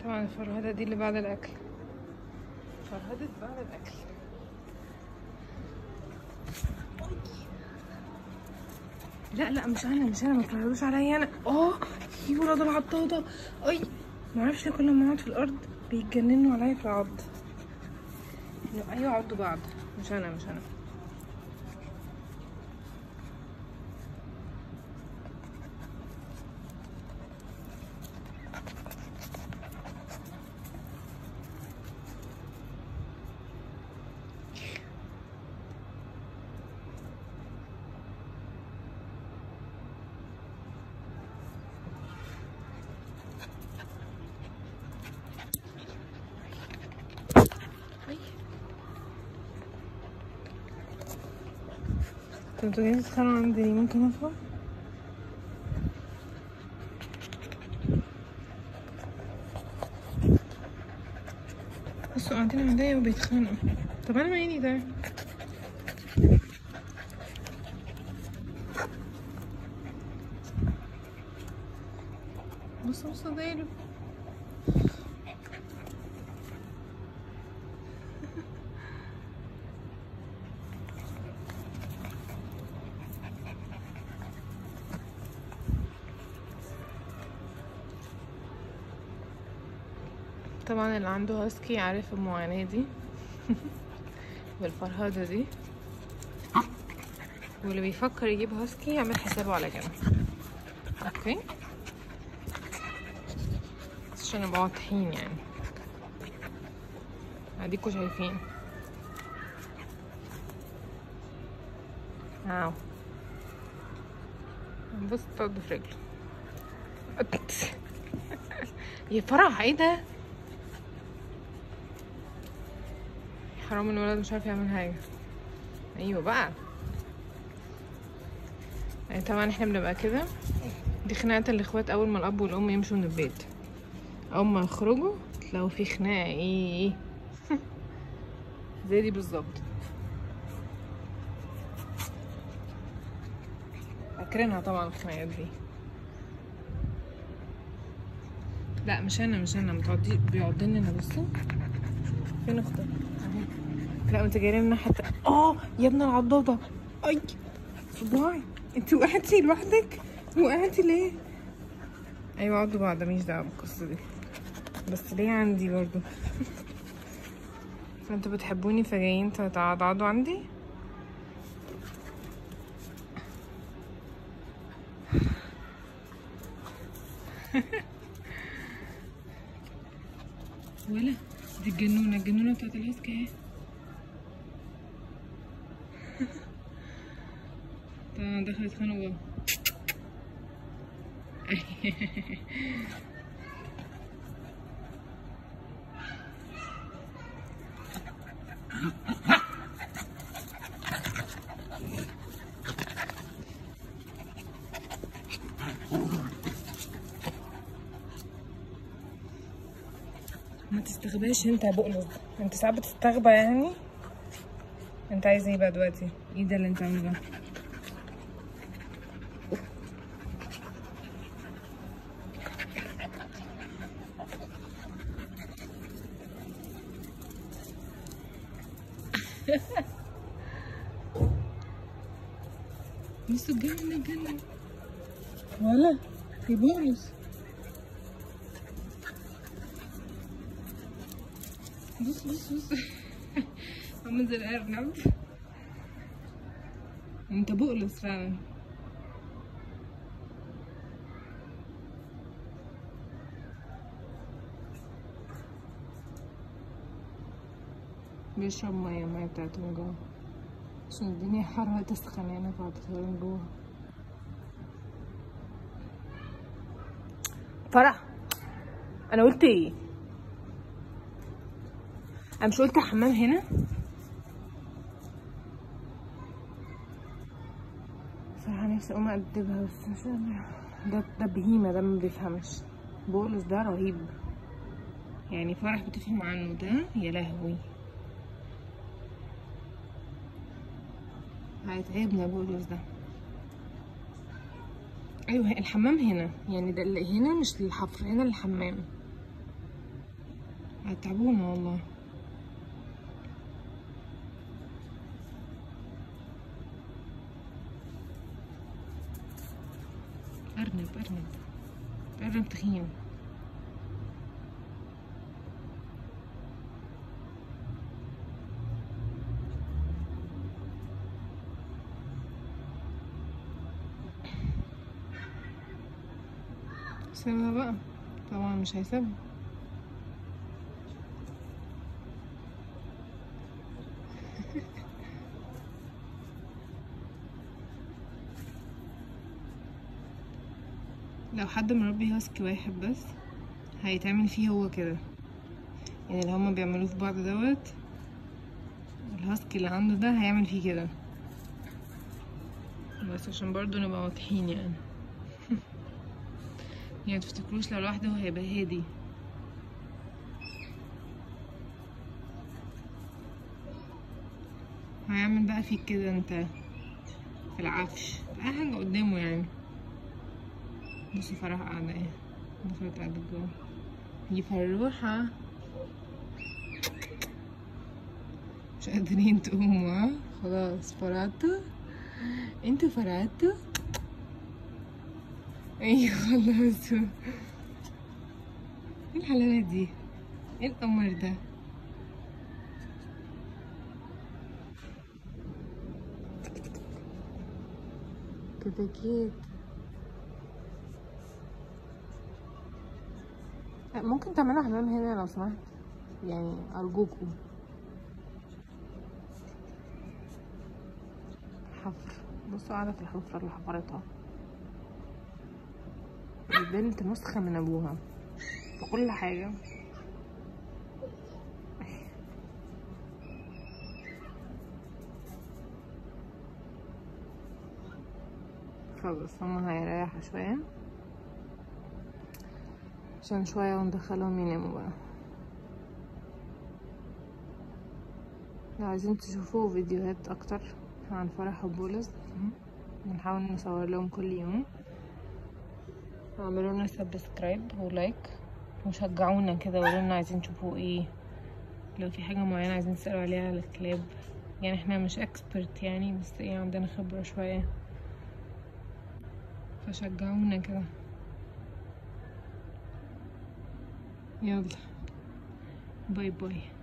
طبعا الفرهدة دي اللي بعد الأكل فرهدة بعد الأكل لا لا مش انا مش انا ما تفرجوش عليا انا اه في ولاد العضاضة اي معرفش ليه كل ما اقعد في الارض بيتجننوا عليا في العض لا، ايوه عضوا بعض مش انا مش انا انتوا جايين تتخانقوا عندي ليه؟ ممكن افهم بصوا قاعدين عندي وبيتخانقوا طب انا مالي ده بصوا بصوا دايره طبعا اللي عنده هاسكي عارف المعاناة دي والفرهدة دي واللي بيفكر يجيب هاسكي يعمل حسابه على كده اوكي بس عشان نبقى واضحين يعني اديكوا شايفين اهو بص تقعد في رجله يا فرح ايه ده حرام الولد مش عارف يعمل حاجة ايوه بقى يعني طبعا احنا بنبقى كده دي خناقة الاخوات اول ما الاب والام يمشوا من البيت اول ما يخرجوا تلاقوا في خناقة ايه زي دي بالظبط فاكرينها طبعا الخناقات دي لا مش انا مش انا متقعدي بيقعد لنا بصوا فين اختك اهي لا انت جايه من ناحيه اه يا ابن العضاضه اي صباعي انت وقعتي لوحدك وقعتي ليه ايوه عضوا بعض ماليش دعوه بالقصه دي بس ليه عندي برضو انتوا بتحبوني فجايين تتعضعضوا عندي ولا دي الجنونة الجنونة بتاعت الهسكة اهي طبعا دخلت خانة جوه ما تستغباش انت يا بقلب انت ساعات بتستغبى يعني انت عايز ايه بقى دلوقتي ايه ده اللي انت عامله ده بصوا الجنة الجنة ولا في بونس بص بص بص عامل زي الأرنب انت بقلص فعلا بيشرب مية المية بتاعته من جوه عشان الدنيا حر تسخن يعني فهتدخل من جوه فرح انا قلت ايه انا مش قلت حمام هنا صراحة نفسي اقوم ادبها بس مش قادرة ده ده بهيمة ده ما بيفهمش بولس ده رهيب يعني فرح بتفهم عنه ده يا لهوي هيتعبنا بولس ده ايوه الحمام هنا يعني ده اللي هنا مش الحفر هنا الحمام هتعبونا والله أرنب أرنب أرنب تخين سيبها بقى طبعا مش هيسيبها لو حد مربي هاسكي واحد بس هيتعمل فيه هو كده يعني اللي هما بيعملوه في بعض دوت الهاسكي اللي عنده ده هيعمل فيه كده بس عشان برضو نبقى واضحين يعني يعني متفتكروش لو لوحده هيبقى هادي هيعمل بقى فيك كده انت في العفش في اي حاجة قدامه يعني بصي فرح قاعدة ايه دخلت قاعدة جوه هي فروحة مش قادرين تقوموا ها خلاص فرعتوا انتوا فرعتوا ايوه خلاص ايه الحلاوة دي ايه القمر ده كده جيت ممكن تعملوا حمام هنا لو سمحت يعني ارجوكم حفر بصوا قاعدة في الحفرة اللي حفرتها البنت نسخة من ابوها في كل حاجة خلاص هما هيريحوا شوية عشان شوية وندخلهم يناموا بقى لو عايزين تشوفوا فيديوهات اكتر عن فرح وبولس بنحاول نصور لهم كل يوم اعملوا لنا سبسكرايب ولايك وشجعونا كده وقولوا لنا عايزين تشوفوا ايه لو في حاجة معينة عايزين تسألوا عليها على الكلاب يعني احنا مش اكسبرت يعني بس ايه عندنا خبرة شوية فشجعونا كده يلا باي باي